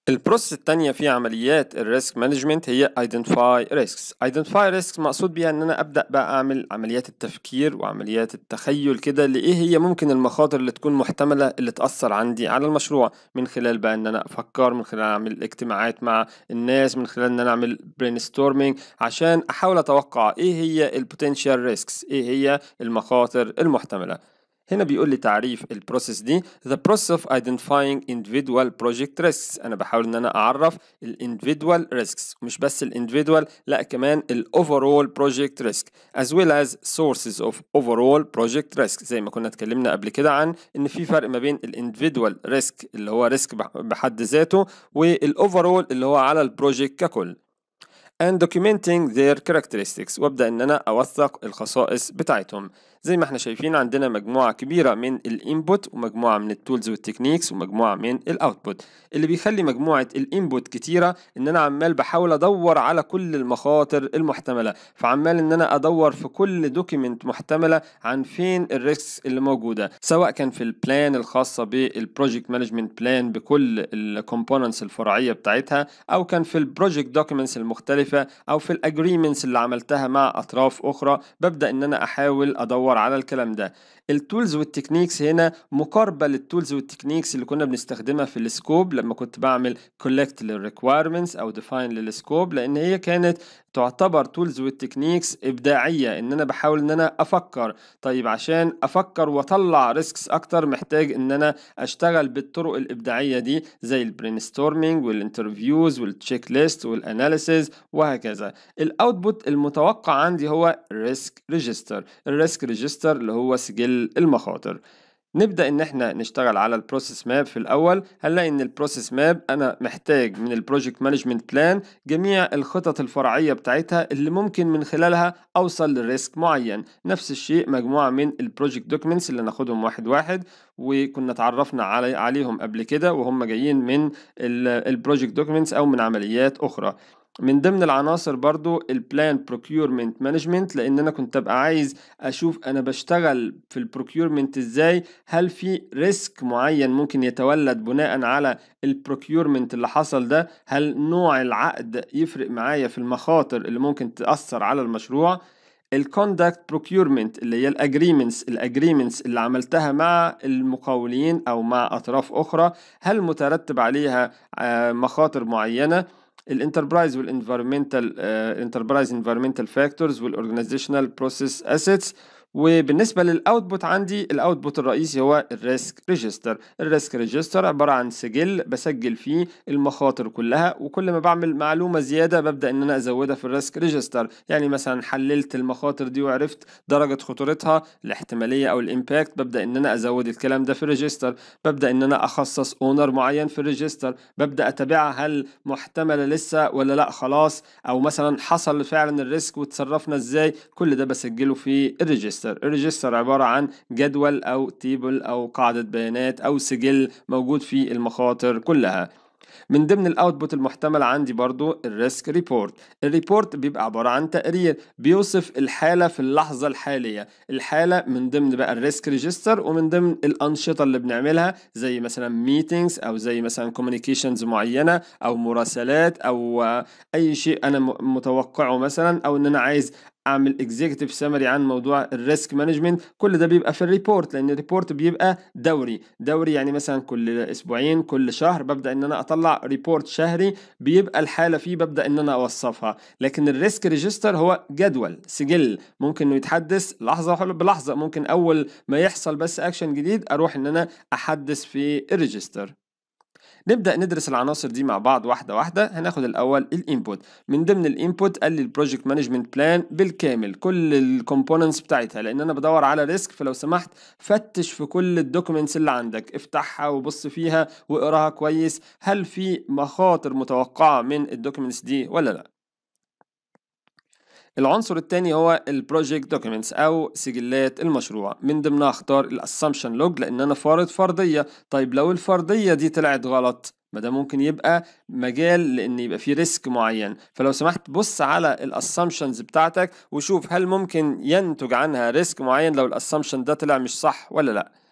البروسيس التانية في عمليات الريسك مانجمنت هي identify risks identify risks مقصود بيها ان انا ابدا بقى اعمل عمليات التفكير وعمليات التخيل كده لايه هي ممكن المخاطر اللي تكون محتملة اللي تأثر عندي على المشروع من خلال بقى ان انا افكر من خلال اعمل اجتماعات مع الناس من خلال ان انا اعمل brainstorming عشان احاول اتوقع ايه هي البوتنشال ريسكس ايه هي المخاطر المحتملة هنا بيقول لي تعريف البروسيس دي the process of identifying individual project risks انا بحاول ان انا اعرف ال individual risks مش بس ال individual لا كمان ال overall project risk as well as sources of overall project risk زي ما كنا اتكلمنا قبل كده عن ان في فرق ما بين ال individual risk اللي هو ريسك بحد ذاته وال overall اللي هو على البروجكت ككل and documenting their characteristics وابدا ان انا اوثق الخصائص بتاعتهم زي ما احنا شايفين عندنا مجموعة كبيرة من الانبوت ومجموعة من التولز والتكنيكس ومجموعة من الاوتبوت اللي بيخلي مجموعة الانبوت كتيرة ان انا عمال بحاول ادور على كل المخاطر المحتملة فعمال ان انا ادور في كل دوكيمنت محتملة عن فين الريسك اللي موجودة سواء كان في البلان الخاصة بالبروجكت مانجمنت بلان بكل الكومبوننتس الفرعية بتاعتها او كان في البروجكت دوكيمنتس المختلفة او في الاجريمنتس اللي عملتها مع اطراف اخرى ببدأ ان انا احاول ادور على الكلام ده التولز والتكنيكس هنا مقاربة للتولز والتكنيكس اللي كنا بنستخدمها في السكوب لما كنت بعمل collect للrequirements أو define للسكوب لأن هي كانت تعتبر تولز والتكنيكس إبداعية إن أنا بحاول إن أنا أفكر طيب عشان أفكر وأطلع ريسكس أكتر محتاج إن أنا أشتغل بالطرق الإبداعية دي زي البرينستورمينج والانترفيوز والتشيك ليست والأناليسيز وهكذا الأوتبوت المتوقع عندي هو ريسك ريجستر الريسك ريجستر اللي هو سجل المخاطر نبدأ إن إحنا نشتغل على البروسيس ماب في الأول هنلاقي إن البروسيس ماب أنا محتاج من البروجكت مانجمنت بلان جميع الخطط الفرعية بتاعتها اللي ممكن من خلالها أوصل لريسك معين نفس الشيء مجموعة من البروجكت دوكيومنتس اللي ناخدهم واحد واحد وكنا اتعرفنا علي عليهم قبل كده وهم جايين من البروجكت دوكيومنتس أو من عمليات أخرى من ضمن العناصر برضو البلان بروكيورمنت مانجمنت لان انا كنت ابقى عايز اشوف انا بشتغل في البروكيورمنت ازاي هل في ريسك معين ممكن يتولد بناء على البروكيورمنت اللي حصل ده هل نوع العقد يفرق معايا في المخاطر اللي ممكن تأثر على المشروع الكوندكت بروكيورمنت اللي هي الاجريمنتس الاجريمنتس اللي عملتها مع المقاولين او مع اطراف اخرى هل مترتب عليها مخاطر معينه الانتربرايز والانفيرمنتال انتربرايز انفيرمنتال فاكتورز والاورجانيزيشنال بروسيس اسيتس وبالنسبه للاوتبوت عندي الاوتبوت الرئيسي هو الريسك ريجستر الريسك ريجستر عباره عن سجل بسجل فيه المخاطر كلها وكل ما بعمل معلومه زياده ببدا ان انا ازودها في الريسك ريجستر يعني مثلا حللت المخاطر دي وعرفت درجه خطورتها الاحتماليه او الامباكت ببدا ان انا ازود الكلام ده في الريجستر ببدا ان انا اخصص اونر معين في الريجستر ببدا اتابعها هل محتمله لسه ولا لا خلاص او مثلا حصل فعلا الريسك وتصرفنا ازاي كل ده بسجله في الريجستر ريجستر الريجستر عبارة عن جدول أو تيبل أو قاعدة بيانات أو سجل موجود فيه المخاطر كلها من ضمن الاوتبوت المحتمل عندي برضو الريسك ريبورت الريبورت بيبقى عبارة عن تقرير بيوصف الحالة في اللحظة الحالية الحالة من ضمن بقى الريسك ريجستر ومن ضمن الأنشطة اللي بنعملها زي مثلا ميتينجز أو زي مثلا كوميونيكيشنز معينة أو مراسلات أو أي شيء أنا متوقعه مثلا أو إن أنا عايز اعمل اكزيكتيف سمري عن موضوع الريسك مانجمنت كل ده بيبقى في الريبورت لان الريبورت بيبقى دوري دوري يعني مثلا كل اسبوعين كل شهر ببدا ان انا اطلع ريبورت شهري بيبقى الحاله فيه ببدا ان انا اوصفها لكن الريسك ريجستر هو جدول سجل ممكن انه يتحدث لحظه بلحظه ممكن اول ما يحصل بس اكشن جديد اروح ان انا احدث في الريجستر نبدا ندرس العناصر دي مع بعض واحده واحده هناخد الاول الانبوت من ضمن الانبوت قال لي البروجكت مانجمنت بلان بالكامل كل الكومبوننتس بتاعتها لان انا بدور على ريسك فلو سمحت فتش في كل الدوكيومنتس اللي عندك افتحها وبص فيها واقراها كويس هل في مخاطر متوقعه من الدوكيومنتس دي ولا لا العنصر الثاني هو البروجكت دوكيومنتس او سجلات المشروع من ضمنها اختار الاسامبشن لوج لان انا فارض فرضيه طيب لو الفرضيه دي طلعت غلط ما ده ممكن يبقى مجال لان يبقى في ريسك معين فلو سمحت بص على الاسامبشنز بتاعتك وشوف هل ممكن ينتج عنها ريسك معين لو الاسامبشن ده طلع مش صح ولا لا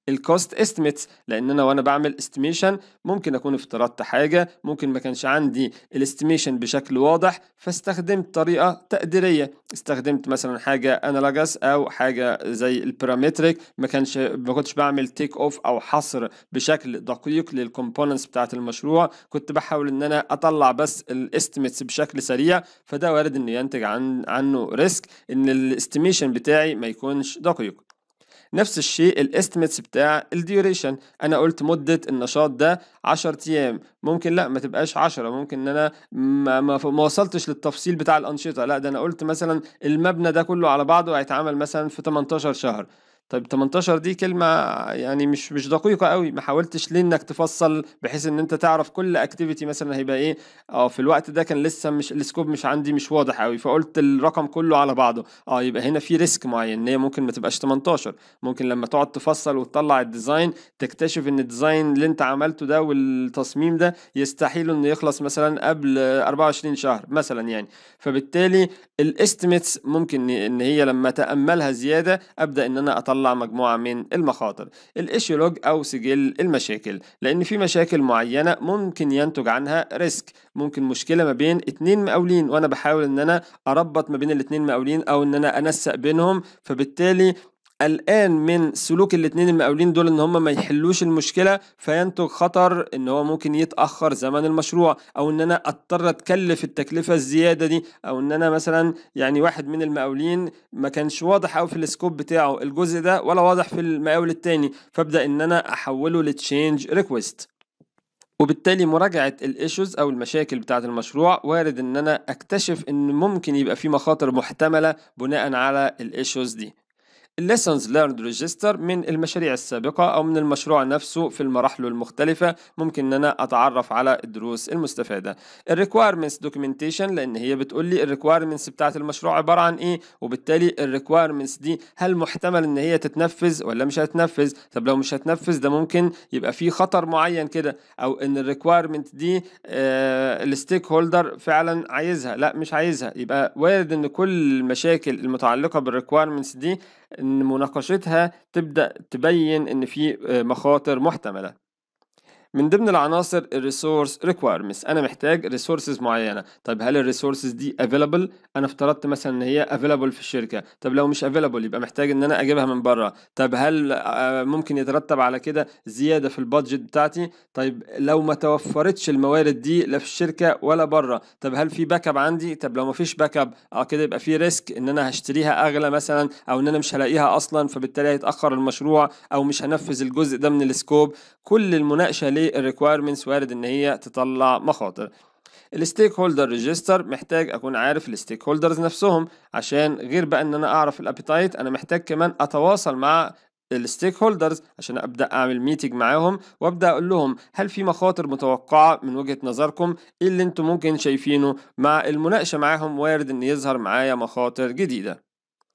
الكوست استيميتس لان انا وانا بعمل استيميشن ممكن اكون افترضت حاجه ممكن ما كانش عندي الاستيميشن بشكل واضح فاستخدمت طريقه تقديريه استخدمت مثلا حاجه انالوجس او حاجه زي البارامتريك ما كانش ما كنتش بعمل تيك اوف او حصر بشكل دقيق للكومبوننتس بتاعه المشروع كنت بحاول ان انا اطلع بس الاستيميتس بشكل سريع فده وارد انه ينتج عن عنه ريسك ان الاستيميشن بتاعي ما يكونش دقيق نفس الشيء الاستيميتس بتاع الديوريشن انا قلت مده النشاط ده 10 ايام ممكن لا ما تبقاش 10 ممكن ان انا ما, ما, ما وصلتش للتفصيل بتاع الانشطه لا ده انا قلت مثلا المبنى ده كله على بعضه هيتعمل مثلا في 18 شهر طيب 18 دي كلمة يعني مش مش دقيقة قوي ما حاولتش ليه انك تفصل بحيث ان انت تعرف كل اكتيفيتي مثلا هيبقى ايه اه في الوقت ده كان لسه مش السكوب مش عندي مش واضح قوي فقلت الرقم كله على بعضه اه يبقى هنا في ريسك معين ان هي ممكن ما تبقاش 18 ممكن لما تقعد تفصل وتطلع الديزاين تكتشف ان الديزاين اللي انت عملته ده والتصميم ده يستحيل انه يخلص مثلا قبل 24 شهر مثلا يعني فبالتالي الاستيميتس ممكن ان هي لما تاملها زياده ابدا ان انا اطلع مجموعه من المخاطر الايشيولوج او سجل المشاكل لان في مشاكل معينه ممكن ينتج عنها ريسك ممكن مشكله ما بين اتنين مقاولين وانا بحاول ان انا اربط ما بين الاتنين مقاولين او ان انا انسق بينهم فبالتالي قلقان من سلوك الاتنين المقاولين دول ان هم ما يحلوش المشكله فينتج خطر ان هو ممكن يتاخر زمن المشروع او ان انا اضطر اتكلف التكلفه الزياده دي او ان انا مثلا يعني واحد من المقاولين ما كانش واضح قوي في السكوب بتاعه الجزء ده ولا واضح في المقاول التاني فابدا ان انا احوله لتشينج ريكويست وبالتالي مراجعة الايشوز او المشاكل بتاعة المشروع وارد ان انا اكتشف ان ممكن يبقى في مخاطر محتملة بناء على الايشوز دي lessons learned register من المشاريع السابقة أو من المشروع نفسه في المراحل المختلفة ممكن إن أنا أتعرف على الدروس المستفادة ال requirements documentation لأن هي بتقول لي ال requirements بتاعة المشروع عبارة عن إيه وبالتالي ال requirements دي هل محتمل إن هي تتنفذ ولا مش هتنفذ طب لو مش هتنفذ ده ممكن يبقى في خطر معين كده أو إن ال requirement دي الستيك هولدر فعلا عايزها لا مش عايزها يبقى وارد إن كل المشاكل المتعلقة بال requirements دي ان مناقشتها تبدا تبين ان في مخاطر محتمله من ضمن العناصر الريسورس ريكويرمنتس انا محتاج ريسورسز معينه طيب هل الريسورسز دي افيلابل انا افترضت مثلا ان هي افيلابل في الشركه طب لو مش افيلابل يبقى محتاج ان انا اجيبها من بره طب هل ممكن يترتب على كده زياده في البادجت بتاعتي طيب لو ما توفرتش الموارد دي لا في الشركه ولا بره طب هل في باك اب عندي طب لو ما فيش باك اب اه كده يبقى في ريسك ان انا هشتريها اغلى مثلا او ان انا مش هلاقيها اصلا فبالتالي هيتاخر المشروع او مش هنفذ الجزء ده من السكوب كل المناقشه ليه الريكويرمنتس وارد ان هي تطلع مخاطر الستيك هولدر ريجستر محتاج اكون عارف الستيك هولدرز نفسهم عشان غير بقى ان انا اعرف الابيتايت انا محتاج كمان اتواصل مع الستيك هولدرز عشان ابدا اعمل ميتنج معاهم وابدا اقول لهم هل في مخاطر متوقعه من وجهه نظركم ايه اللي انتم ممكن شايفينه مع المناقشه معاهم وارد ان يظهر معايا مخاطر جديده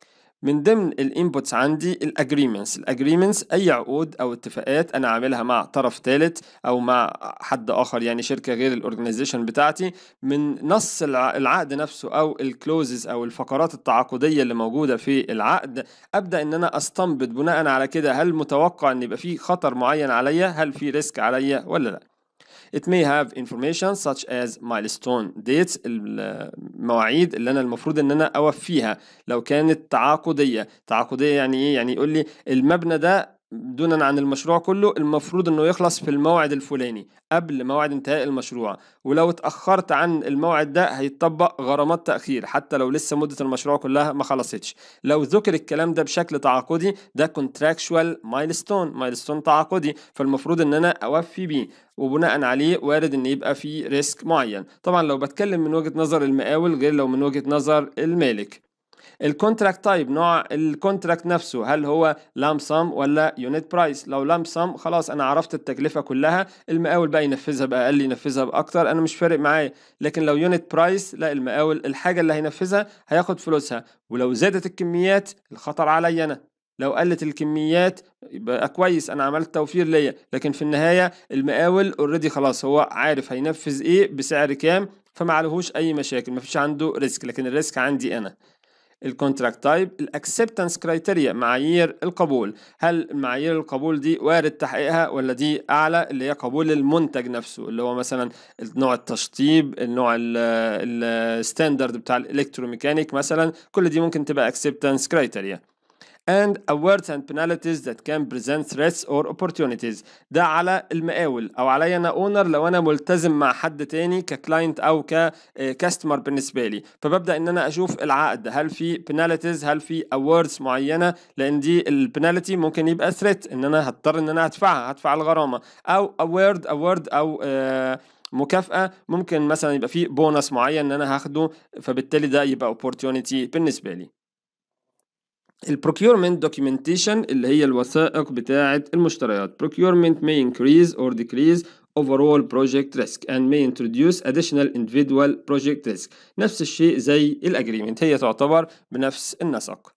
من ضمن الانبوتس عندي الاجريمنتس الاجريمنتس اي عقود او اتفاقات انا عاملها مع طرف ثالث او مع حد اخر يعني شركه غير الاورجنايزيشن بتاعتي من نص العقد نفسه او الكلوزز او الفقرات التعاقديه اللي موجوده في العقد ابدا ان انا استنبط بناء على كده هل متوقع ان يبقى في خطر معين عليا هل في ريسك عليا ولا لا It may have information such as milestone dates المواعيد اللي أنا المفروض إن أنا أوفيها لو كانت تعاقدية تعاقدية يعني إيه؟ يعني يقول لي المبنى ده دونا عن المشروع كله المفروض انه يخلص في الموعد الفلاني قبل موعد انتهاء المشروع ولو اتأخرت عن الموعد ده هيطبق غرامات تأخير حتى لو لسه مدة المشروع كلها ما خلصتش لو ذكر الكلام ده بشكل تعاقدي ده contractual milestone milestone تعاقدي فالمفروض ان انا اوفي بيه وبناء عليه وارد ان يبقى في ريسك معين طبعا لو بتكلم من وجهة نظر المقاول غير لو من وجهة نظر المالك الكونتراكت تايب نوع الكونتراكت نفسه هل هو لام سام ولا يونت برايس لو لام سام خلاص انا عرفت التكلفه كلها المقاول بقى ينفذها باقل ينفذها باكتر انا مش فارق معايا لكن لو يونت برايس لا المقاول الحاجه اللي هينفذها هياخد فلوسها ولو زادت الكميات الخطر عليا انا لو قلت الكميات يبقى كويس انا عملت توفير ليا لكن في النهايه المقاول اوريدي خلاص هو عارف هينفذ ايه بسعر كام فما عليهوش اي مشاكل مفيش عنده ريسك لكن الريسك عندي انا الكونتراكت تايب الاكسبتنس كرايتيريا معايير القبول هل معايير القبول دي وارد تحقيقها ولا دي اعلى اللي هي قبول المنتج نفسه اللي هو مثلا نوع التشطيب النوع الستاندرد بتاع الالكتروميكانيك مثلا كل دي ممكن تبقى acceptance criteria and awards and penalties that can present threats or opportunities ده على المقاول او عليا انا اونر لو انا ملتزم مع حد تاني ككلاينت او ككاستمر بالنسبه لي فببدا ان انا اشوف العقد هل في penalties هل في awards معينه لان دي البنالتي ممكن يبقى threat ان انا هضطر ان انا هدفعها هدفع الغرامه او award award او آه مكافأة ممكن مثلا يبقى فيه بونص معين ان انا هاخده فبالتالي ده يبقى opportunity بالنسبة لي البروكيورمنت دوكيومنتيشن اللي هي الوثائق بتاعة المشتريات procurement may increase or decrease overall project risk and may introduce additional individual project risk نفس الشيء زي الاجريمنت هي تعتبر بنفس النسق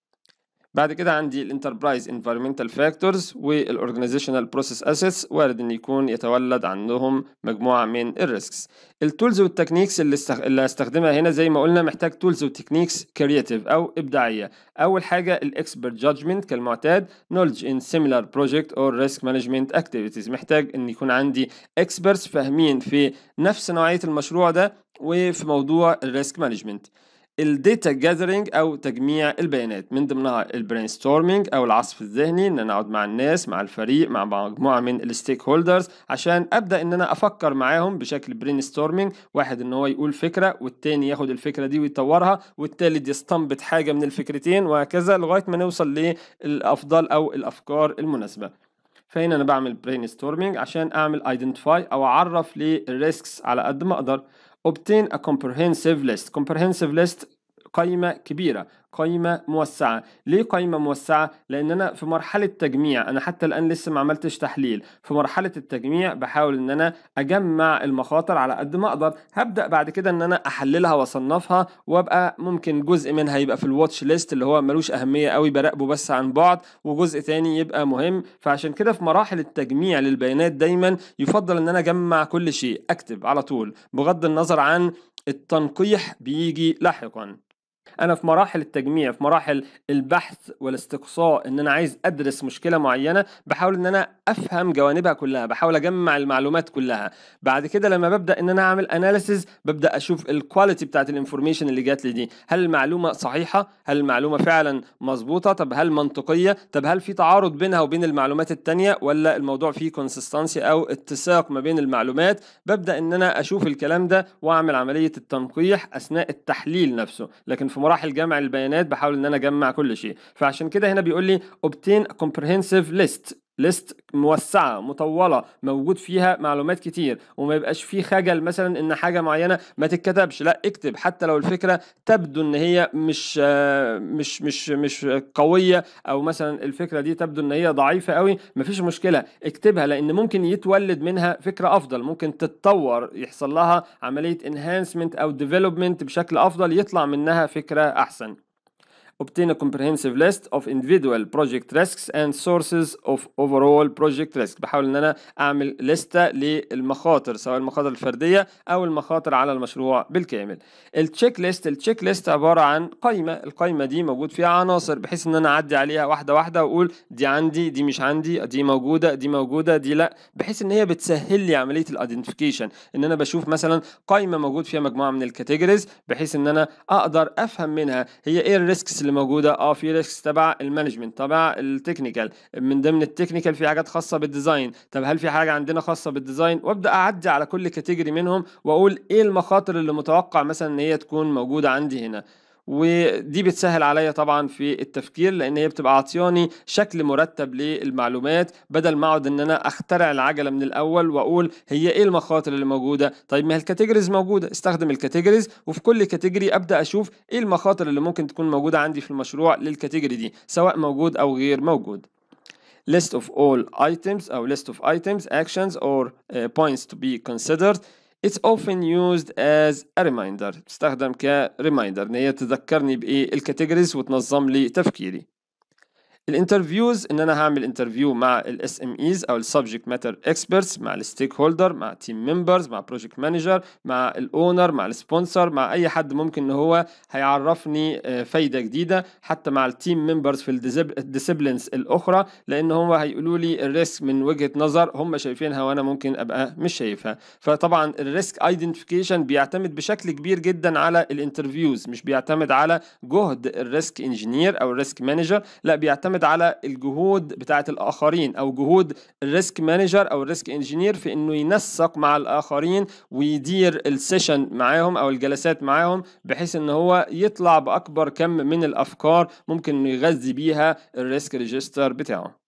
بعد كده عندي الانتربرايز انفيرمنتال فاكتورز والاورجانيزيشنال بروسيس اسيتس وارد ان يكون يتولد عندهم مجموعه من الريسكس التولز والتكنيكس اللي, استخ... اللي هستخدمها هنا زي ما قلنا محتاج تولز وتكنيكس كرياتيف او ابداعيه اول حاجه الاكسبرت جادجمنت كالمعتاد نولج ان سيميلار بروجكت اور ريسك مانجمنت اكتيفيتيز محتاج ان يكون عندي اكسبرتس فاهمين في نفس نوعيه المشروع ده وفي موضوع الريسك مانجمنت الداتا جاذرينج او تجميع البيانات من ضمنها البرين ستورمينج او العصف الذهني ان انا اقعد مع الناس مع الفريق مع مجموعه من الستيك هولدرز عشان ابدا ان انا افكر معاهم بشكل برين ستورمينج واحد ان هو يقول فكره والتاني ياخد الفكره دي ويطورها والتالت يستنبط حاجه من الفكرتين وهكذا لغايه ما نوصل للافضل او الافكار المناسبه فهنا انا بعمل برين ستورمينج عشان اعمل ايدنتيفاي او اعرف للريسكس على قد ما اقدر obtain a comprehensive list comprehensive list قائمة كبيرة قائمة موسعة ليه قائمة موسعة؟ لأن أنا في مرحلة تجميع أنا حتى الآن لسه ما عملتش تحليل في مرحلة التجميع بحاول إن أنا أجمع المخاطر على قد ما أقدر هبدأ بعد كده إن أنا أحللها وأصنفها وأبقى ممكن جزء منها يبقى في الواتش ليست اللي هو ملوش أهمية قوي براقبه بس عن بعد وجزء تاني يبقى مهم فعشان كده في مراحل التجميع للبيانات دايما يفضل إن أنا أجمع كل شيء أكتب على طول بغض النظر عن التنقيح بيجي لاحقا انا في مراحل التجميع في مراحل البحث والاستقصاء ان انا عايز ادرس مشكله معينه بحاول ان انا افهم جوانبها كلها بحاول اجمع المعلومات كلها بعد كده لما ببدا ان انا اعمل اناليسز ببدا اشوف الكواليتي بتاعت الانفورميشن اللي جات لي دي هل المعلومه صحيحه هل المعلومه فعلا مظبوطه طب هل منطقيه طب هل في تعارض بينها وبين المعلومات التانية ولا الموضوع فيه كونسستانسي او اتساق ما بين المعلومات ببدا ان انا اشوف الكلام ده واعمل عمليه التنقيح اثناء التحليل نفسه لكن في مراحل جمع البيانات بحاول ان انا اجمع كل شيء فعشان كده هنا بيقول لي obtain a comprehensive list ليست موسعة مطولة موجود فيها معلومات كتير وما يبقاش فيه خجل مثلا ان حاجة معينة ما تتكتبش لا اكتب حتى لو الفكرة تبدو ان هي مش مش مش مش قوية او مثلا الفكرة دي تبدو ان هي ضعيفة قوي مفيش مشكلة اكتبها لان ممكن يتولد منها فكرة افضل ممكن تتطور يحصل لها عملية enhancement او development بشكل افضل يطلع منها فكرة احسن obtain a comprehensive list of individual project risks and sources of overall project risk بحاول ان انا اعمل لستة للمخاطر سواء المخاطر الفردية او المخاطر على المشروع بالكامل التشيك ليست التشيك ليست عبارة عن قائمة القائمة دي موجود فيها عناصر بحيث ان انا اعدي عليها واحدة واحدة واقول دي عندي دي مش عندي دي موجودة دي موجودة دي لا بحيث ان هي بتسهل لي عملية الايدنتيفيكيشن ان انا بشوف مثلا قائمة موجود فيها مجموعة من الكاتيجوريز بحيث ان انا اقدر افهم منها هي ايه الريسكس اللي موجوده اه في ريسكس تبع المانجمنت تبع التكنيكال من ضمن التكنيكال في حاجات خاصه بالديزاين طب هل في حاجه عندنا خاصه بالديزاين وابدا اعدي على كل كاتيجوري منهم واقول ايه المخاطر اللي متوقع مثلا ان هي تكون موجوده عندي هنا ودي بتسهل عليا طبعا في التفكير لان هي بتبقى عطياني شكل مرتب للمعلومات بدل ما اقعد ان انا اخترع العجله من الاول واقول هي ايه المخاطر اللي موجوده طيب ما هي الكاتيجوريز موجوده استخدم الكاتيجوريز وفي كل كاتيجوري ابدا اشوف ايه المخاطر اللي ممكن تكون موجوده عندي في المشروع للكاتيجوري دي سواء موجود او غير موجود list of all items أو list of items actions or uh, points to be considered It's often used as a reminder تستخدم كريمايندر ان هي تذكرني بايه الكاتيجوريز وتنظم لي تفكيري الانترفيوز ان انا هعمل انترفيو مع الاس ام ايز او السبجكت ماتر اكسبرتس مع الستيك هولدر مع تيم ممبرز مع بروجكت مانجر مع الاونر مع السبونسر مع اي حد ممكن ان هو هيعرفني آه، فايده جديده حتى مع التيم ممبرز في الديسيبلينز الاخرى لان هم هيقولوا لي الريسك من وجهه نظر هم شايفينها وانا ممكن ابقى مش شايفها فطبعا الريسك ايدنتيفيكيشن بيعتمد بشكل كبير جدا على الانترفيوز مش بيعتمد على جهد الريسك انجينير او الريسك مانجر لا بيعتمد على الجهود بتاعه الاخرين او جهود الريسك مانجر او الريسك انجينير في انه ينسق مع الاخرين ويدير السيشن معاهم او الجلسات معاهم بحيث ان هو يطلع باكبر كم من الافكار ممكن انه يغذي بيها الريسك ريجستر بتاعه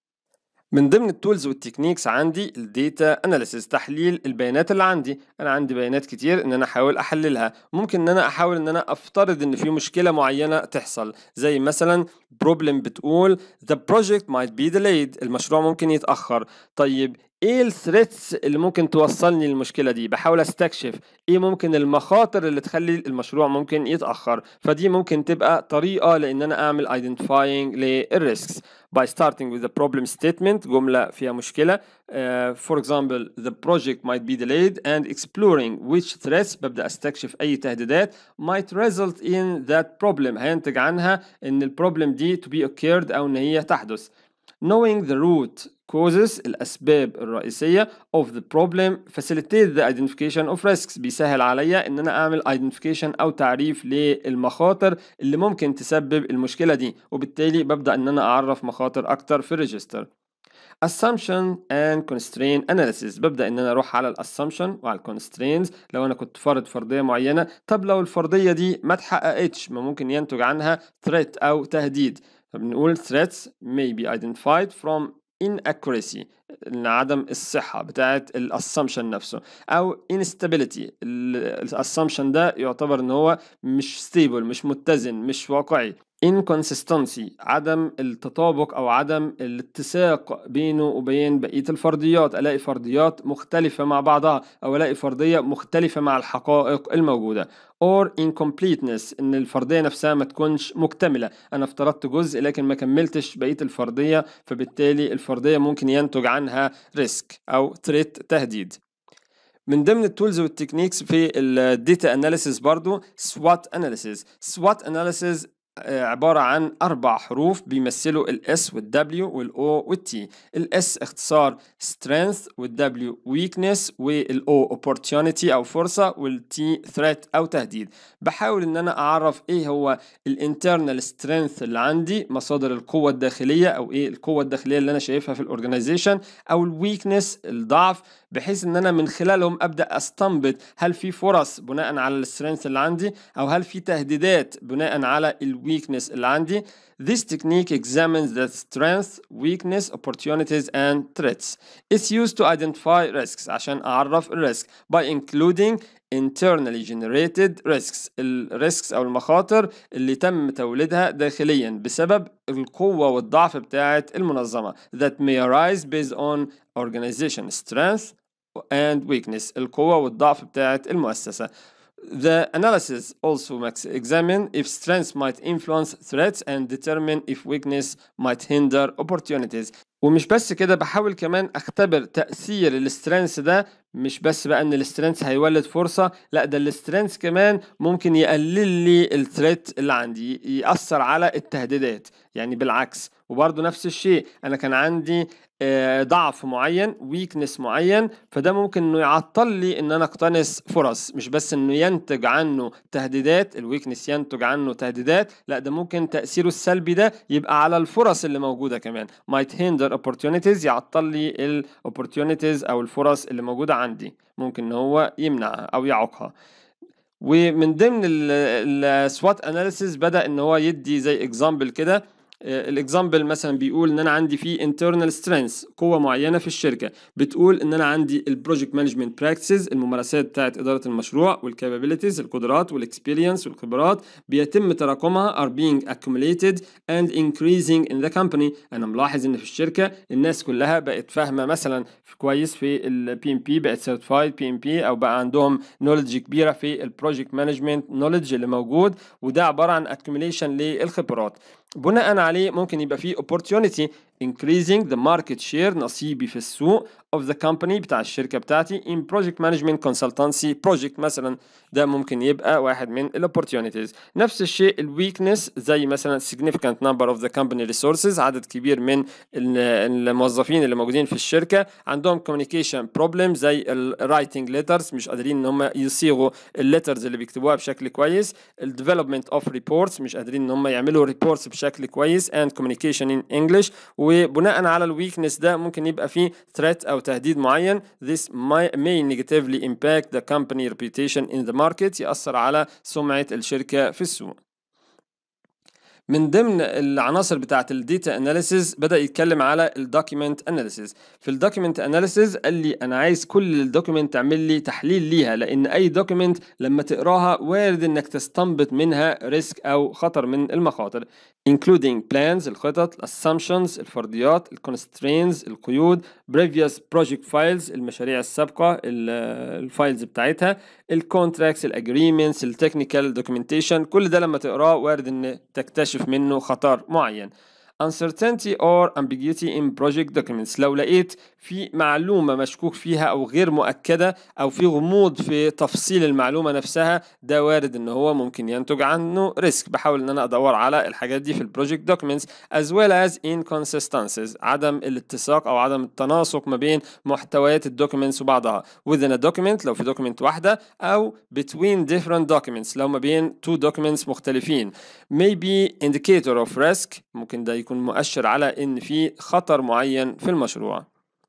من ضمن التولز والتكنيكس عندي الديتا اناليسيس تحليل البيانات اللي عندي انا عندي بيانات كتير ان انا احاول احللها ممكن ان انا احاول ان انا افترض ان في مشكله معينه تحصل زي مثلا بروبلم بتقول the project might be delayed المشروع ممكن يتاخر طيب ايه الثريتس اللي ممكن توصلني للمشكله دي بحاول استكشف ايه ممكن المخاطر اللي تخلي المشروع ممكن يتاخر فدي ممكن تبقى طريقه لان انا اعمل identifying للريسكس by starting with the problem statement جمله فيها مشكله uh, for example the project might be delayed and exploring which threats ببدا استكشف اي تهديدات might result in that problem هينتج عنها ان البروبلم دي to be occurred او ان هي تحدث knowing the root causes الأسباب الرئيسية of the problem facilitate the identification of risks بيسهل عليا إن أنا أعمل identification أو تعريف للمخاطر اللي ممكن تسبب المشكلة دي وبالتالي ببدأ إن أنا أعرف مخاطر أكتر في الريجستر assumption and constraint analysis ببدأ إن أنا أروح على الاسامبشن وعلى الكونسترينز لو أنا كنت فارض فرضية معينة طب لو الفرضية دي ما اتحققتش ما ممكن ينتج عنها threat أو تهديد فبنقول threats may be identified from inaccuracy عدم الصحة بتاعت الاسامبشن نفسه أو instability الاسامبشن ده يعتبر إن هو مش stable مش متزن مش واقعي inconsistency عدم التطابق او عدم الاتساق بينه وبين بقيه الفرضيات الاقي فرضيات مختلفه مع بعضها او الاقي فرضيه مختلفه مع الحقائق الموجوده or incompleteness ان الفرضيه نفسها ما تكونش مكتمله انا افترضت جزء لكن ما كملتش بقيه الفرضيه فبالتالي الفرضيه ممكن ينتج عنها ريسك او تريت تهديد من ضمن التولز والتكنيكس في الديتا اناليسيس برضو سوات اناليسيس سوات اناليسيس آه، عبارة عن أربع حروف بيمثلوا الاس والدبليو والاو والتي الاس اختصار strength والدبليو weakness والاو opportunity أو فرصة والتي threat أو تهديد بحاول إن أنا أعرف إيه هو الانترنال strength اللي عندي مصادر القوة الداخلية أو إيه القوة الداخلية اللي أنا شايفها في الأورجنايزيشن أو الويكنس الضعف بحيث ان انا من خلالهم ابدا استنبط هل في فرص بناء على السترينث اللي عندي او هل في تهديدات بناء على الويكنس اللي عندي This technique examines the strengths, weakness, opportunities and threats. It's used to identify risks عشان أعرف الريسك by including internally generated risks الريسكس أو المخاطر اللي تم توليدها داخليا بسبب القوة والضعف بتاعة المنظمة that may arise based on organization strength and weakness القوة والضعف بتاعت المؤسسة The analysis also makes examine if strengths might influence threats and determine if weakness might hinder opportunities ومش بس كده بحاول كمان اختبر تأثير السترينث ده مش بس بقى ان السترينث هيولد فرصة لا ده السترينث كمان ممكن يقلل لي الثريت اللي عندي يأثر على التهديدات يعني بالعكس وبرضه نفس الشيء انا كان عندي آه، ضعف معين ويكنس معين فده ممكن انه يعطل لي ان انا اقتنص فرص مش بس انه ينتج عنه تهديدات الويكنس ينتج عنه تهديدات لا ده ممكن تاثيره السلبي ده يبقى على الفرص اللي موجوده كمان might hinder opportunities يعطل لي الاوبورتيونيتيز او الفرص اللي موجوده عندي ممكن ان هو يمنعها او يعوقها ومن ضمن السوات اناليسيس بدا ان هو يدي زي اكزامبل كده الاكزامبل مثلا بيقول ان انا عندي في internal strengths قوه معينه في الشركه بتقول ان انا عندي البروجكت مانجمنت براكتسز الممارسات بتاعت اداره المشروع والكابابيلتيز القدرات والاكسبيرينس والخبرات بيتم تراكمها are being accumulated and increasing in the company انا ملاحظ ان في الشركه الناس كلها بقت فاهمه مثلا كويس في البي ام بي بقت سيرتيفايد بي ام بي او بقى عندهم نولج كبيره في البروجكت مانجمنت نولج اللي موجود وده عباره عن accumulation للخبرات بناء عليه ممكن يبقى فيه opportunity increasing the market share نصيبي في السوق of the company بتاع الشركة بتاعتي in project management consultancy project مثلا ده ممكن يبقى واحد من ال opportunities نفس الشيء ال weakness زي مثلا significant number of the company resources عدد كبير من الموظفين اللي موجودين في الشركة عندهم communication problem زي ال writing letters مش قادرين ان هم يصيغوا الليترز اللي بيكتبوها بشكل كويس ال development of reports مش قادرين ان هم يعملوا reports بشكل كويس and communication in English وبناء على الويكنس ده ممكن يبقى فيه threat او تهديد معين this may negatively impact the company reputation in the market يأثر على سمعة الشركة في السوق من ضمن العناصر بتاعه الديتا اناليسيز بدا يتكلم على الدوكيمنت اناليسيز في الدوكيمنت اناليسيز قال لي انا عايز كل الدوكيمنت تعمل لي تحليل ليها لان اي دوكيمنت لما تقراها وارد انك تستنبط منها ريسك او خطر من المخاطر including plans الخطط assumptions الفرضيات constraints القيود previous project files المشاريع السابقة الفايلز بتاعتها الكونتراكتس الاجريمنتس التكنيكال دوكيومنتيشن كل ده لما تقراه وارد ان تكتشف منه خطر معين uncertainty or ambiguity in project documents لو لقيت في معلومة مشكوك فيها أو غير مؤكدة أو في غموض في تفصيل المعلومة نفسها ده وارد إن هو ممكن ينتج عنه ريسك بحاول إن أنا أدور على الحاجات دي في البروجكت documents as well as inconsistencies عدم الاتساق أو عدم التناسق ما بين محتويات الدوكيومنتس وبعضها within a document لو في document واحدة أو between different documents لو ما بين two documents مختلفين maybe indicator of risk ممكن ده يكون مؤشر على إن في خطر معين في المشروع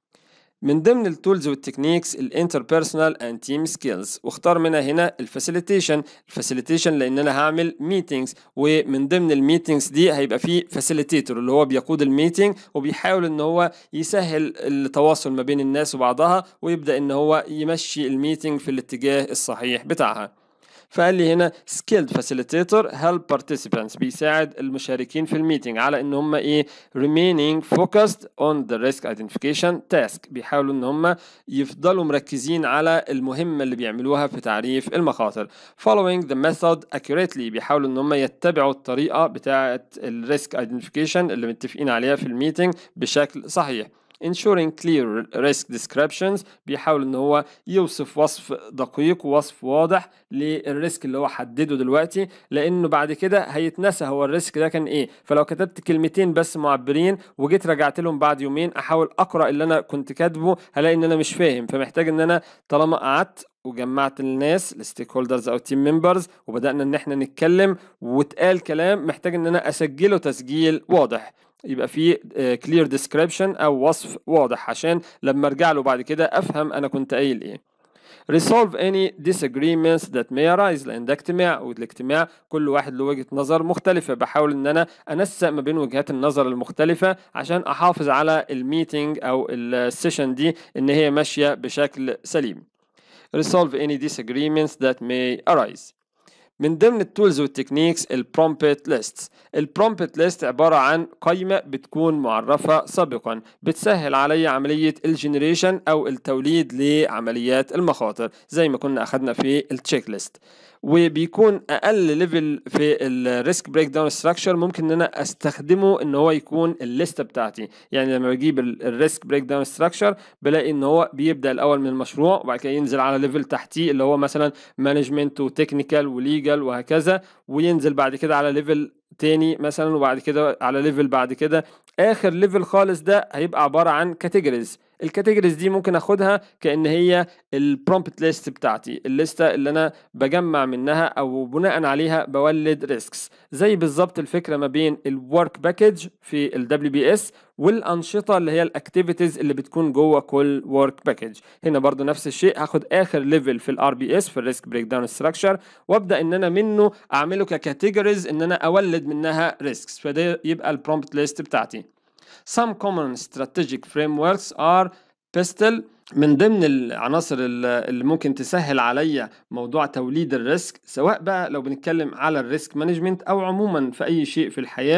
من ضمن التولز والتكنيكس الانتربيرسونال اند تيم سكيلز واختار منها هنا الفاسيليتيشن الفاسيليتيشن لان انا هعمل ميتينجز ومن ضمن الميتينجز دي هيبقى في فاسيليتيتور اللي هو بيقود الميتينج وبيحاول ان هو يسهل التواصل ما بين الناس وبعضها ويبدا ان هو يمشي الميتينج في الاتجاه الصحيح بتاعها فقال لي هنا skilled facilitator help participants بيساعد المشاركين في الميتنج على ان هم ايه remaining focused on the risk identification task بيحاولوا ان هم يفضلوا مركزين على المهمة اللي بيعملوها في تعريف المخاطر following the method accurately بيحاولوا ان هم يتبعوا الطريقة بتاعة الريسك identification اللي متفقين عليها في الميتنج بشكل صحيح ensuring clear risk descriptions بيحاول ان هو يوصف وصف دقيق ووصف واضح للريسك اللي هو حدده دلوقتي لانه بعد كده هيتنسى هو الريسك ده كان ايه فلو كتبت كلمتين بس معبرين وجيت رجعت لهم بعد يومين احاول اقرا اللي انا كنت كاتبه هلاقي ان انا مش فاهم فمحتاج ان انا طالما قعدت وجمعت الناس الستيك هولدرز او تيم ممبرز وبدانا ان احنا نتكلم واتقال كلام محتاج ان انا اسجله تسجيل واضح يبقى في كلير ديسكريبشن او وصف واضح عشان لما ارجع له بعد كده افهم انا كنت قايل ايه resolve any disagreements that may arise لان ده اجتماع والاجتماع كل واحد له وجهة نظر مختلفة بحاول ان انا انسق ما بين وجهات النظر المختلفة عشان احافظ على الميتنج او السيشن دي ان هي ماشية بشكل سليم resolve any disagreements that may arise من ضمن التولز والتكنيكس البرومبت ليست البرومبت ليست عبارة عن قائمة بتكون معرفة سابقا بتسهل علي عملية الجنريشن أو التوليد لعمليات المخاطر زي ما كنا أخدنا في التشيك ليست وبيكون اقل ليفل في الريسك بريك داون ستراكشر ممكن ان انا استخدمه ان هو يكون الليسته بتاعتي يعني لما بجيب الريسك بريك داون ستراكشر بلاقي ان هو بيبدا الاول من المشروع وبعد كده ينزل على ليفل تحتيه اللي هو مثلا مانجمنت وتكنيكال وليجل وهكذا وينزل بعد كده على ليفل تاني مثلا وبعد كده على ليفل بعد كده اخر ليفل خالص ده هيبقى عباره عن كاتيجوريز الكاتيجوريز دي ممكن اخدها كان هي البرومبت ليست بتاعتي الليسته اللي انا بجمع منها او بناء عليها بولد ريسكس زي بالظبط الفكره ما بين الورك باكج في الدبليو بي اس والانشطه اللي هي الاكتيفيتيز اللي بتكون جوه كل ورك باكج هنا برضو نفس الشيء هاخد اخر ليفل في الار بي اس في الريسك بريك داون ستراكشر وابدا ان انا منه اعمله ككاتيجوريز ان انا اولد منها ريسكس فده يبقى البرومبت ليست بتاعتي Some common strategic frameworks are PESTEL من ضمن العناصر اللي ممكن تسهل عليا موضوع توليد الريسك سواء بقى لو بنتكلم على الريسك مانجمنت او عموما في اي شيء في الحياه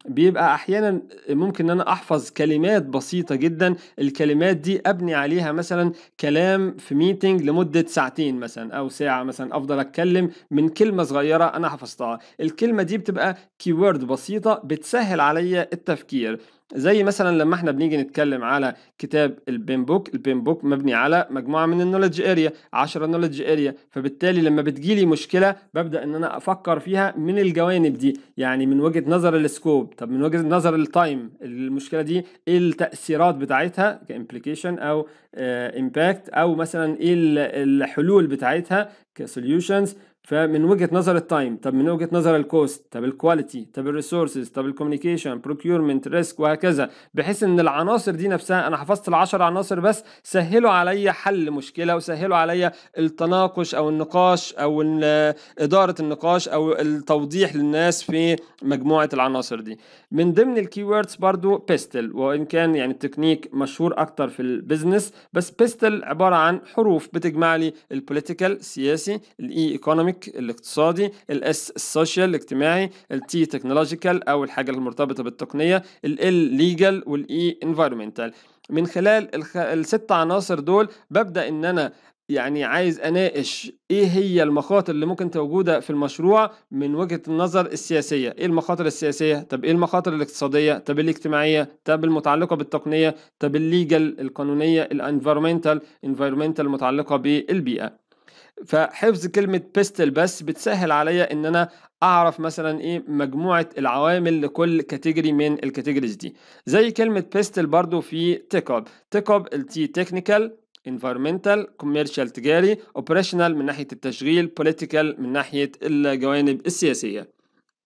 بيبقى احيانا ممكن ان انا احفظ كلمات بسيطه جدا الكلمات دي ابني عليها مثلا كلام في ميتنج لمده ساعتين مثلا او ساعه مثلا افضل اتكلم من كلمه صغيره انا حفظتها الكلمه دي بتبقى كيورد بسيطه بتسهل عليا التفكير زي مثلا لما احنا بنيجي نتكلم على كتاب البين بوك البين بوك مبني على مجموعه من النولج اريا 10 نولج اريا فبالتالي لما بتجيلي مشكله ببدا ان انا افكر فيها من الجوانب دي يعني من وجهه نظر السكوب طب من وجهه نظر التايم المشكله دي ايه التاثيرات بتاعتها كامبليكيشن او امباكت او مثلا ايه الحلول بتاعتها كسوليوشنز فمن وجهه نظر التايم طب من وجهه نظر الكوست طب الكواليتي طب الريسورسز طب الكوميونيكيشن بروكيورمنت ريسك وهكذا بحيث ان العناصر دي نفسها انا حفظت العشر عناصر بس سهلوا عليا حل مشكله وسهلوا عليا التناقش او النقاش او اداره النقاش او التوضيح للناس في مجموعه العناصر دي من ضمن الكيوردز برضو بيستل وان كان يعني التكنيك مشهور اكتر في البيزنس بس بيستل عباره عن حروف بتجمع لي البوليتيكال السياسي الاي ايكونوميك الاقتصادي الاس السوشيال الاجتماعي التي تكنولوجيكال او الحاجه المرتبطه بالتقنيه ال ليجل والاي انفايرمنتال من خلال الخ... الست عناصر دول ببدا ان انا يعني عايز اناقش ايه هي المخاطر اللي ممكن موجوده في المشروع من وجهه النظر السياسيه ايه المخاطر السياسيه طب ايه المخاطر الاقتصاديه طب الاجتماعيه طب المتعلقه بالتقنيه طب الليجل القانونيه الانفيرمنتال انفيرمنتال المتعلقه بالبيئه فحفظ كلمة بيستل بس بتسهل عليا ان انا اعرف مثلا ايه مجموعة العوامل لكل كاتيجوري من الكاتيجوريز دي زي كلمة بيستل برضو في تيكوب تيكوب التي تكنيكال environmental commercial تجاري operational من ناحية التشغيل political من ناحية الجوانب السياسية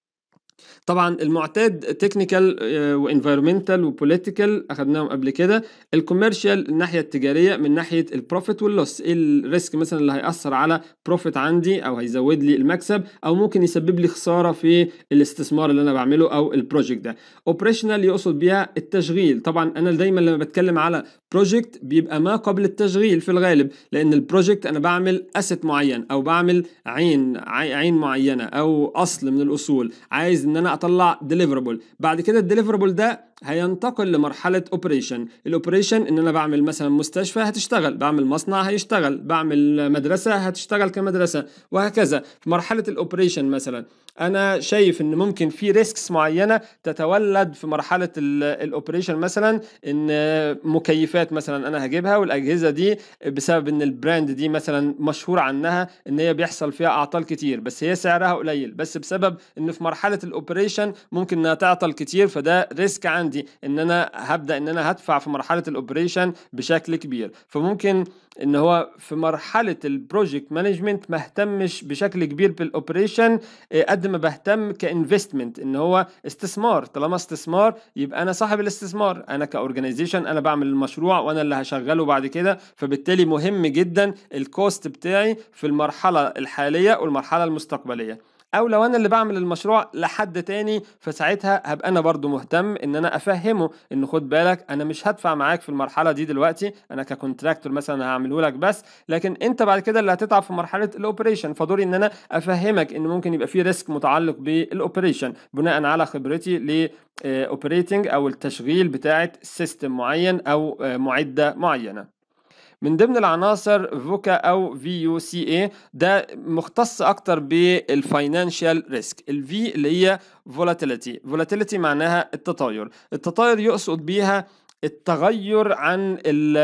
طبعا المعتاد تكنيكال وانفيرمنتال وبوليتيكال اخدناهم قبل كده الكوميرشال الناحيه التجاريه من ناحيه البروفيت واللوس ايه الريسك مثلا اللي هياثر على بروفيت عندي او هيزود لي المكسب او ممكن يسبب لي خساره في الاستثمار اللي انا بعمله او البروجكت ده اوبريشنال يقصد بيها التشغيل طبعا انا دايما لما بتكلم على بروجكت بيبقى ما قبل التشغيل في الغالب لان البروجكت انا بعمل اسيت معين او بعمل عين عين معينه او اصل من الاصول عايز ان انا اطلع ديليفربل بعد كده الديليفربل ده هينتقل لمرحله اوبريشن الاوبريشن ان انا بعمل مثلا مستشفى هتشتغل بعمل مصنع هيشتغل بعمل مدرسه هتشتغل كمدرسه وهكذا في مرحله الاوبريشن مثلا انا شايف ان ممكن في ريسكس معينه تتولد في مرحله الاوبريشن مثلا ان مكيفات مثلا انا هجيبها والاجهزه دي بسبب ان البراند دي مثلا مشهور عنها ان هي بيحصل فيها اعطال كتير بس هي سعرها قليل بس بسبب ان في مرحله الاوبريشن ممكن انها تعطل كتير فده ريسك عندي ان انا هبدا ان انا هدفع في مرحله الاوبريشن بشكل كبير فممكن ان هو في مرحله البروجكت مانجمنت ما اهتمش بشكل كبير بالاوبريشن قد ما بهتم كانفستمنت ان هو استثمار طالما استثمار يبقى انا صاحب الاستثمار انا كاورجنايزيشن انا بعمل المشروع وانا اللي هشغله بعد كده فبالتالي مهم جدا الكوست بتاعي في المرحله الحاليه والمرحله المستقبليه او لو انا اللي بعمل المشروع لحد تاني فساعتها هبقى انا برضو مهتم ان انا افهمه ان خد بالك انا مش هدفع معاك في المرحله دي دلوقتي انا ككونتراكتور مثلا هعمله لك بس لكن انت بعد كده اللي هتتعب في مرحله الاوبريشن فدوري ان انا افهمك ان ممكن يبقى في ريسك متعلق بالاوبريشن بناء على خبرتي ل اوبريتنج او التشغيل بتاعه سيستم معين او معده معينه من ضمن العناصر فوكا او في يو سي اي ده مختص اكتر بالفاينانشال ريسك الفي اللي هي فولاتيليتي فولاتيليتي معناها التطاير التطاير يقصد بيها التغير عن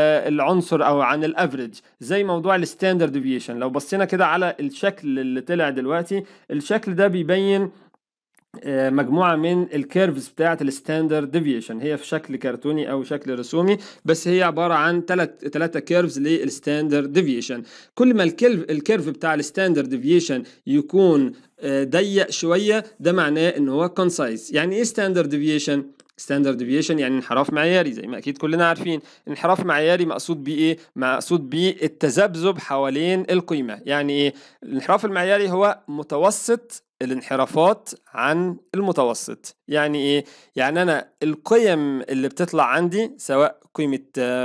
العنصر او عن الافريج زي موضوع الستاندرد ديفيشن لو بصينا كده على الشكل اللي طلع دلوقتي الشكل ده بيبين مجموعة من الكيرفز بتاعة الستاندرد ديفيشن هي في شكل كرتوني أو شكل رسومي بس هي عبارة عن ثلاث ثلاثة كيرفز للستاندرد ديفيشن كل ما الكيرف الكيرف بتاع الستاندرد ديفيشن يكون ضيق شوية ده معناه إن هو كونسايز يعني إيه ستاندرد ديفيشن؟ ستاندرد ديفيشن يعني انحراف معياري زي ما اكيد كلنا عارفين انحراف معياري مقصود بيه ايه مقصود بيه التذبذب حوالين القيمه يعني ايه الانحراف المعياري هو متوسط الانحرافات عن المتوسط يعني ايه يعني انا القيم اللي بتطلع عندي سواء قيمة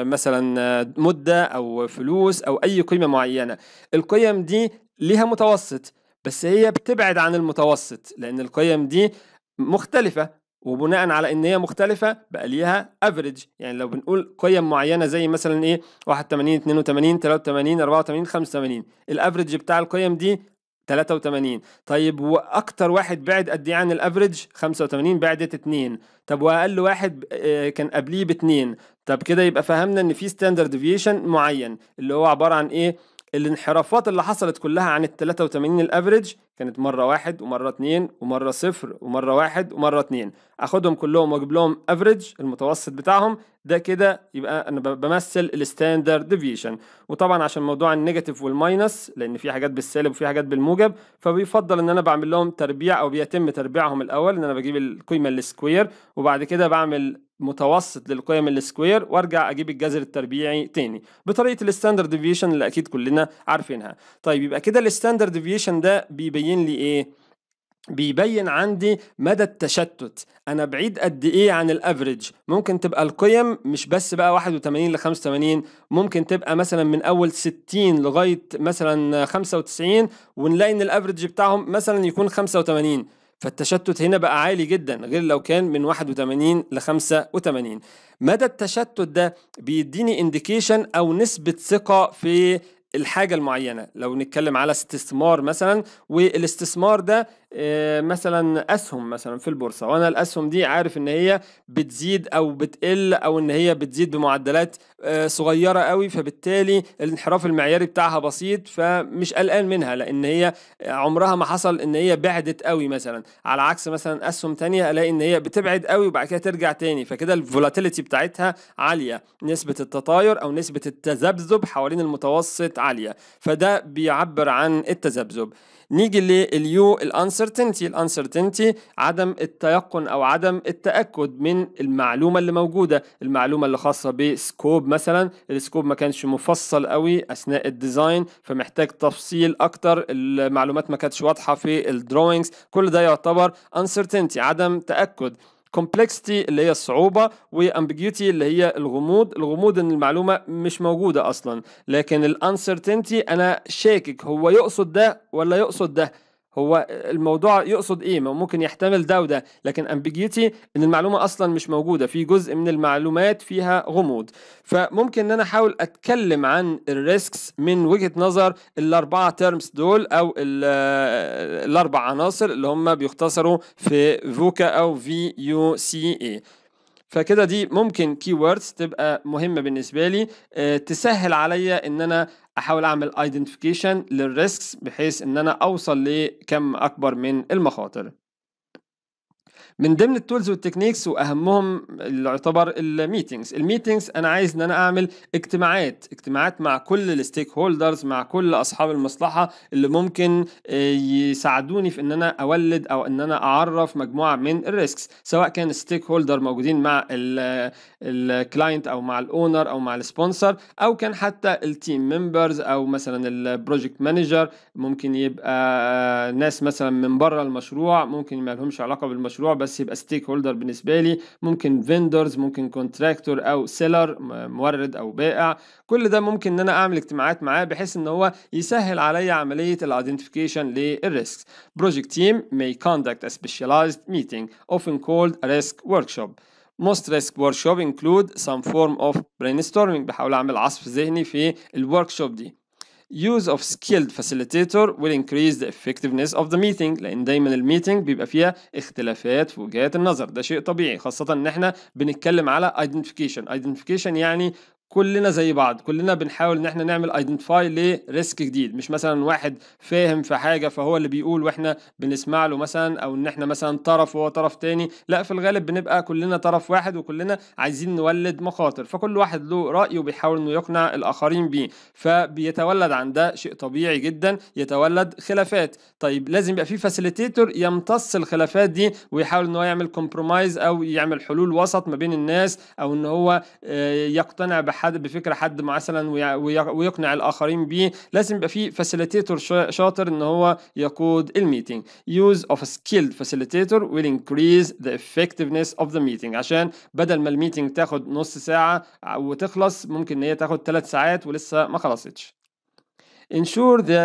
مثلا مدة او فلوس او اي قيمة معينة القيم دي ليها متوسط بس هي بتبعد عن المتوسط لان القيم دي مختلفة وبناء على ان هي مختلفه بقى ليها افريج يعني لو بنقول قيم معينه زي مثلا ايه 81 82 83 84 85 الافريج بتاع القيم دي 83 طيب واكتر واحد بعد قد ايه عن الافريج 85 بعدت 2 طب واقل واحد آه، كان قبليه باتنين طب كده يبقى فهمنا ان في ستاندرد ديفيشن معين اللي هو عباره عن ايه الانحرافات اللي حصلت كلها عن ال 83 الافريج كانت مرة واحد ومرة اتنين ومرة صفر ومرة واحد ومرة اتنين اخدهم كلهم واجيب لهم افريج المتوسط بتاعهم ده كده يبقى انا بمثل الستاندرد ديفيشن وطبعا عشان موضوع النيجاتيف والماينس لان في حاجات بالسالب وفي حاجات بالموجب فبيفضل ان انا بعمل لهم تربيع او بيتم تربيعهم الاول ان انا بجيب القيمة السكوير وبعد كده بعمل متوسط للقيم السكوير وارجع اجيب الجذر التربيعي تاني بطريقه الستاندرد ديفيشن اللي اكيد كلنا عارفينها طيب يبقى كده الستاندرد ديفيشن ده بيبين لي ايه بيبين عندي مدى التشتت انا بعيد قد ايه عن الافريج ممكن تبقى القيم مش بس بقى 81 ل 85 ممكن تبقى مثلا من اول 60 لغايه مثلا 95 ونلاقي ان الافريج بتاعهم مثلا يكون 85 فالتشتت هنا بقى عالي جدا غير لو كان من 81 ل 85 مدى التشتت ده بيديني انديكيشن او نسبة ثقة في الحاجة المعينة لو نتكلم على استثمار مثلا والاستثمار ده آه، مثلا اسهم مثلا في البورصه وانا الاسهم دي عارف ان هي بتزيد او بتقل او ان هي بتزيد بمعدلات آه، صغيره قوي فبالتالي الانحراف المعياري بتاعها بسيط فمش قلقان منها لان هي عمرها ما حصل ان هي بعدت قوي مثلا على عكس مثلا اسهم تانية الاقي ان هي بتبعد قوي وبعد كده ترجع تاني فكده الفولاتيليتي بتاعتها عاليه نسبه التطاير او نسبه التذبذب حوالين المتوسط عاليه فده بيعبر عن التذبذب نيجي لليو الانسرتينتي الانسرتينتي عدم التيقن او عدم التاكد من المعلومه اللي موجوده المعلومه اللي خاصه بسكوب مثلا السكوب ما كانش مفصل قوي اثناء الديزاين فمحتاج تفصيل اكتر المعلومات ما كانتش واضحه في الدروينجز كل ده يعتبر uncertainty عدم تاكد complexity اللي هي الصعوبة وambiguity اللي هي الغموض الغموض ان المعلومة مش موجودة اصلا لكن uncertainty انا شاكك هو يقصد ده ولا يقصد ده هو الموضوع يقصد ايه ما ممكن يحتمل ده وده لكن ambiguity ان المعلومه اصلا مش موجوده في جزء من المعلومات فيها غموض فممكن ان انا احاول اتكلم عن الريسكس من وجهه نظر الاربعه تيرمز دول او الاربع عناصر اللي هم بيختصروا في فوكا او في يو سي اي فكده دي ممكن كي ووردز تبقى مهمه بالنسبه لي أه تسهل عليا ان انا احاول اعمل ايدنتيفيكيشن للريسكس بحيث ان انا اوصل لكم اكبر من المخاطر من ضمن التولز والتكنيكس واهمهم اللي يعتبر الميتنجز الميتنجز انا عايز ان انا اعمل اجتماعات اجتماعات مع كل الستيك هولدرز مع كل اصحاب المصلحه اللي ممكن آه، يساعدوني في ان انا اولد او ان انا اعرف مجموعه من الريسكس سواء كان ستيك هولدر موجودين مع الكلاينت او مع الاونر او مع السبونسر او كان حتى التيم ممبرز او مثلا البروجكت مانجر ممكن يبقى ناس مثلا من بره المشروع ممكن ما لهمش علاقه بالمشروع بس بس يبقى ستيك هولدر بالنسبه لي ممكن فيندرز ممكن كونتراكتور او سيلر مورد او بائع كل ده ممكن ان انا اعمل اجتماعات معاه بحيث ان هو يسهل عليا عمليه الايدنتيفيكيشن للريسكس بروجكت تيم may conduct a specialized meeting often called a risk workshop Most risk workshop include some form of brainstorming بحاول اعمل عصف ذهني في الورك دي use of skilled facilitator will increase the effectiveness of the meeting لان دايما الميتنج بيبقى فيها اختلافات في وجهات النظر ده شيء طبيعي خاصة ان احنا بنتكلم على identification identification يعني كلنا زي بعض كلنا بنحاول ان احنا نعمل ايدنتيفاي لريسك جديد مش مثلا واحد فاهم في حاجه فهو اللي بيقول واحنا بنسمع له مثلا او ان احنا مثلا طرف وهو طرف تاني لا في الغالب بنبقى كلنا طرف واحد وكلنا عايزين نولد مخاطر فكل واحد له راي وبيحاول انه يقنع الاخرين بيه فبيتولد عن ده شيء طبيعي جدا يتولد خلافات طيب لازم يبقى في فاسيليتيتور يمتص الخلافات دي ويحاول ان هو يعمل كومبرومايز او يعمل حلول وسط ما بين الناس او ان هو آه، يقتنع حد بفكره حد مثلا ويقنع الاخرين بيه لازم يبقى في فاسيليتيتور شاطر ان هو يقود الميتنج use of a skilled facilitator will increase the effectiveness of the meeting عشان بدل ما الميتنج تاخد نص ساعه وتخلص ممكن ان هي تاخد ثلاث ساعات ولسه ما خلصتش ensure the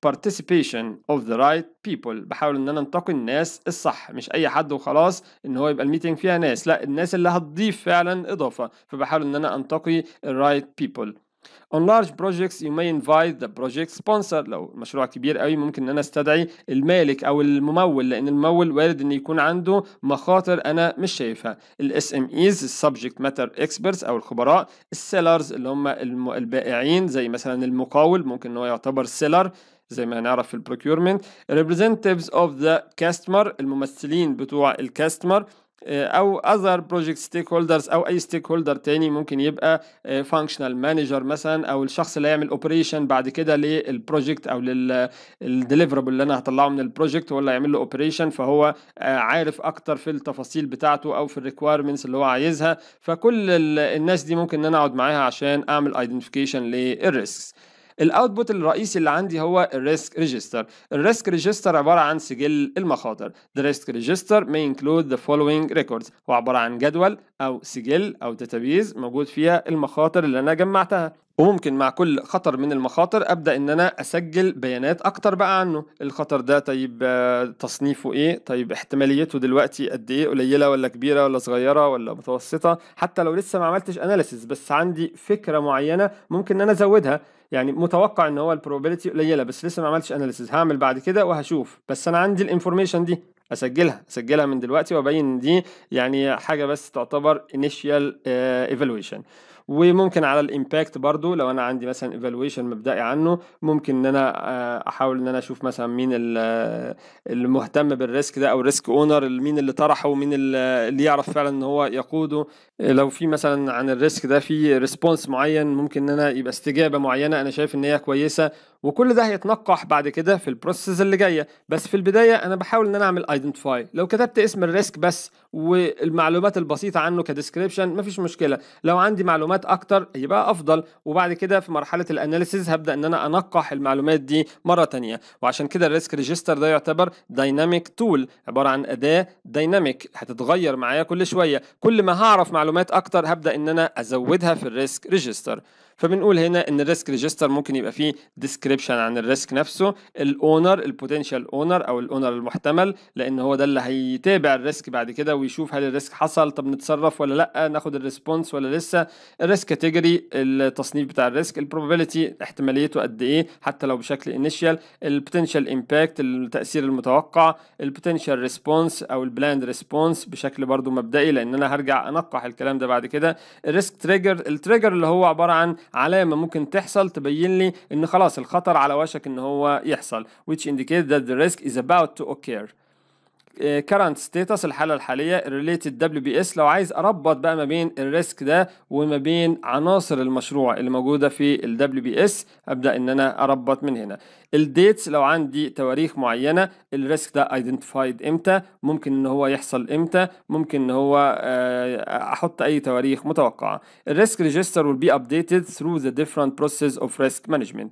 participation of the right people بحاول ان انا انتقي الناس الصح مش اي حد وخلاص ان هو يبقى الميتنج فيها ناس لا الناس اللي هتضيف فعلا اضافه فبحاول ان انا انتقي الرايت people On large projects you may invite the project sponsor لو مشروع كبير قوي ممكن ان انا استدعي المالك او الممول لان الممول وارد ان يكون عنده مخاطر انا مش شايفها ال SMEs subject matter experts او الخبراء السيلرز اللي هم الم- البائعين زي مثلا المقاول ممكن ان هو يعتبر سيلر زي ما هنعرف في البروكيورمنت representatives of the customer الممثلين بتوع الكاستمر او other project stakeholders او اي stakeholder تاني ممكن يبقى آه، functional manager مثلا او الشخص اللي هيعمل operation بعد كده للبروجكت او للديليفربل اللي انا هطلعه من البروجكت هو اللي هيعمل له operation فهو آه، عارف اكتر في التفاصيل بتاعته او في الريكويرمنتس اللي هو عايزها فكل ال- الناس دي ممكن ان انا اقعد معاها عشان اعمل identification للريسكس الاوتبوت الرئيسي اللي عندي هو الريسك ريجستر الريسك ريجستر عباره عن سجل المخاطر The risk register may include the following records هو عباره عن جدول او سجل او داتابيز موجود فيها المخاطر اللي انا جمعتها وممكن مع كل خطر من المخاطر ابدا ان انا اسجل بيانات اكتر بقى عنه الخطر ده طيب آه، تصنيفه ايه طيب احتماليته دلوقتي قد ايه قليله ولا كبيره ولا صغيره ولا متوسطه حتى لو لسه ما عملتش اناليسيس بس عندي فكره معينه ممكن ان انا ازودها يعني متوقع ان هو البروبابيلتي قليله بس لسه ما عملتش اناليسيس هعمل بعد كده وهشوف بس انا عندي الانفورميشن دي اسجلها اسجلها من دلوقتي وابين إن دي يعني حاجه بس تعتبر initial آه، evaluation وممكن على الامباكت برضو لو انا عندي مثلا ايفالويشن مبدئي عنه ممكن ان انا آه، احاول ان انا اشوف مثلا مين ال- آه، المهتم بالريسك ده او الريسك اونر مين اللي طرحه ومين ال- اللي يعرف فعلا ان هو يقوده آه، لو في مثلا عن الريسك ده في ريسبونس معين ممكن ان انا يبقى استجابه معينه انا شايف ان هي كويسه وكل ده هيتنقح بعد كده في البروسيس اللي جايه بس في البدايه انا بحاول ان انا اعمل ايدنتيفاي لو كتبت اسم الريسك بس والمعلومات البسيطه عنه كديسكريبشن مفيش مشكله لو عندي معلومات اكتر يبقى افضل وبعد كده في مرحله الاناليسيز هبدا ان انا انقح المعلومات دي مره تانية وعشان كده الريسك ريجستر ده يعتبر دايناميك تول عباره عن اداه دايناميك هتتغير معايا كل شويه كل ما هعرف معلومات اكتر هبدا ان انا ازودها في الريسك ريجستر فبنقول هنا ان الريسك ريجستر ممكن يبقى فيه ديسكريبشن عن الريسك نفسه الاونر البوتنشال اونر او الاونر المحتمل لان هو ده اللي هيتابع الريسك بعد كده ويشوف هل الريسك حصل طب نتصرف ولا لا ناخد الريسبونس ولا لسه الريسك كاتيجوري التصنيف بتاع الريسك البروبابيلتي احتماليته قد ايه حتى لو بشكل انيشال البوتنشال امباكت التاثير المتوقع البوتنشال ريسبونس او البلاند ريسبونس بشكل برضو مبدئي لان انا هرجع انقح الكلام ده بعد كده الريسك تريجر التريجر اللي هو عباره عن علامه ممكن تحصل تبين لي ان خلاص الخطر على وشك ان هو يحصل which indicate that the risk is about to occur آه، current status الحالة الحالية related WBS لو عايز أربط بقى ما بين الريسك ده وما بين عناصر المشروع اللي موجودة في ال WBS أبدأ إن أنا أربط من هنا الديتس لو عندي تواريخ معينة الريسك ده identified إمتى ممكن إن هو يحصل إمتى ممكن إن هو آه، أحط أي تواريخ متوقعة الريسك ريجستر will be updated through the different process of risk management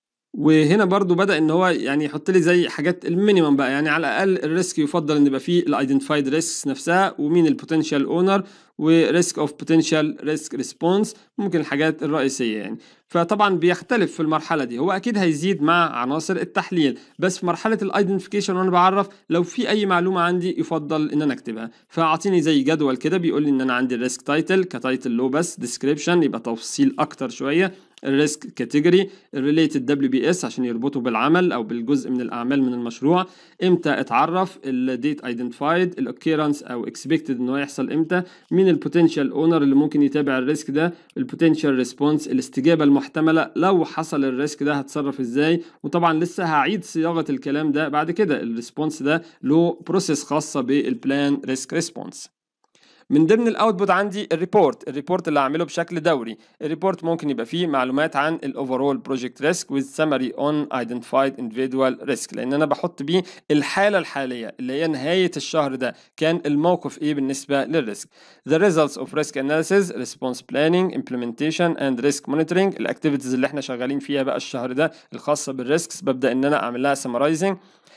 وهنا برضو بدأ ان هو يعني يحط لي زي حاجات المينيمم بقى يعني على الاقل الريسك يفضل ان يبقى فيه الايدنتيفايد ريسكس نفسها ومين البوتنشال اونر وريسك اوف بوتنشال ريسك ريسبونس ممكن الحاجات الرئيسيه يعني فطبعا بيختلف في المرحله دي هو اكيد هيزيد مع عناصر التحليل بس في مرحله الايدنتيفيكيشن وانا بعرف لو في اي معلومه عندي يفضل ان انا اكتبها فاعطيني زي جدول كده بيقول لي ان انا عندي الريسك تايتل كتايتل لو بس ديسكريبشن يبقى تفصيل اكتر شويه الريسك كاتيجوري الريليتد دبليو بي اس عشان يربطوا بالعمل او بالجزء من الاعمال من المشروع امتى اتعرف الديت ايدنتيفايد الاوكيرنس او اكسبكتد ان هو يحصل امتى مين البوتنشال اونر اللي ممكن يتابع الريسك ده البوتنشال ريسبونس الاستجابه المحتمله لو حصل الريسك ده هتصرف ازاي وطبعا لسه هعيد صياغه الكلام ده بعد كده الريسبونس ده له بروسيس خاصه بالبلان ريسك ريسبونس من ضمن الاوتبوت عندي الريبورت الريبورت اللي هعمله بشكل دوري الريبورت ممكن يبقى فيه معلومات عن الاوفرول بروجكت ريسك with summary on identified individual risk لان انا بحط بيه الحاله الحاليه اللي هي نهايه الشهر ده كان الموقف ايه بالنسبه للريسك the results of risk analysis response planning implementation and risk monitoring الاكتيفيتيز اللي احنا شغالين فيها بقى الشهر ده الخاصه بالريسكس ببدا ان انا اعمل لها summarizing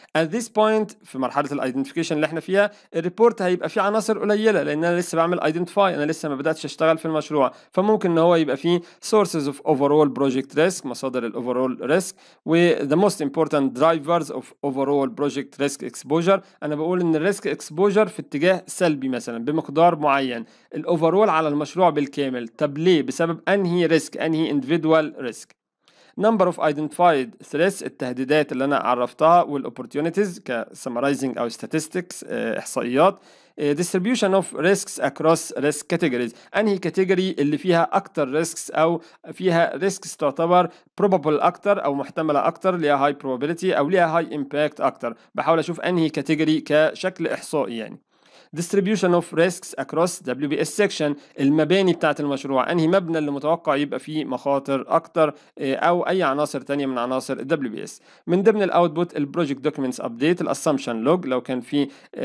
at this point في مرحله الايدنتيفيكيشن اللي احنا فيها الريبورت هيبقى فيه عناصر قليله لان انا لسه بعمل ايدنتيفاي انا لسه ما بداتش اشتغل في المشروع فممكن ان هو يبقى فيه sources of overall project risk مصادر الاوفرول ريسك و the most important drivers of overall project risk exposure انا بقول ان الريسك اكسبوجر في اتجاه سلبي مثلا بمقدار معين الاوفرول على المشروع بالكامل طب ليه بسبب انهي ريسك انهي individual ريسك number of identified threats التهديدات اللي انا عرفتها والاوبورتيونيتيز كسمرايزنج او statistics اه احصائيات اه distribution of risks across risk categories انهي كاتيجوري اللي فيها اكتر risks او فيها risks تعتبر probable اكتر او محتمله اكتر ليها high probability او ليها high impact اكتر بحاول اشوف انهي كاتيجوري كشكل احصائي يعني distribution of risks across WBS section المباني بتاعت المشروع انهي مبنى اللي متوقع يبقى فيه مخاطر اكتر او اي عناصر تانية من عناصر ال WBS من ضمن الاوتبوت البروجكت دوكيومنتس ابديت الاسامبشن لوج لو كان في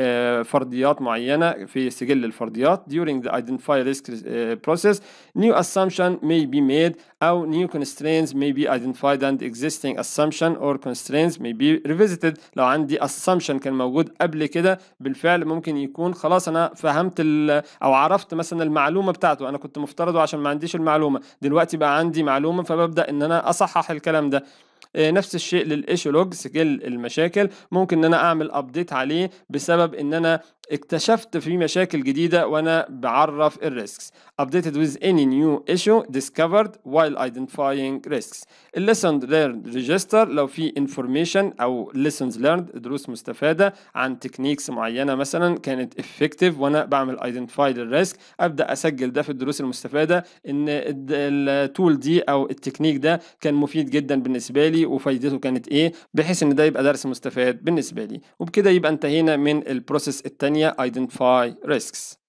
فرضيات معينة في سجل الفرضيات during the identify risk process new assumption may be made او new constraints may be identified and existing assumption or constraints may be revisited لو عندي assumption كان موجود قبل كده بالفعل ممكن يكون خلاص انا فهمت او عرفت مثلا المعلومه بتاعته انا كنت مفترضه عشان ما عنديش المعلومه دلوقتي بقى عندي معلومه فببدا ان انا اصحح الكلام ده نفس الشيء للايشو لوج سجل المشاكل ممكن ان انا اعمل ابديت عليه بسبب ان انا اكتشفت في مشاكل جديدة وانا بعرف الريسكس updated with any new issue discovered while identifying risks lesson learned register لو في information او lessons learned دروس مستفادة عن تكنيكس معينة مثلا كانت effective وانا بعمل identify للريسك ابدا اسجل ده في الدروس المستفادة ان التول دي او التكنيك ده كان مفيد جدا بالنسبة لي وفايدته كانت ايه بحيث ان ده يبقى درس مستفاد بالنسبة لي وبكده يبقى انتهينا من البروسيس التانية identify risks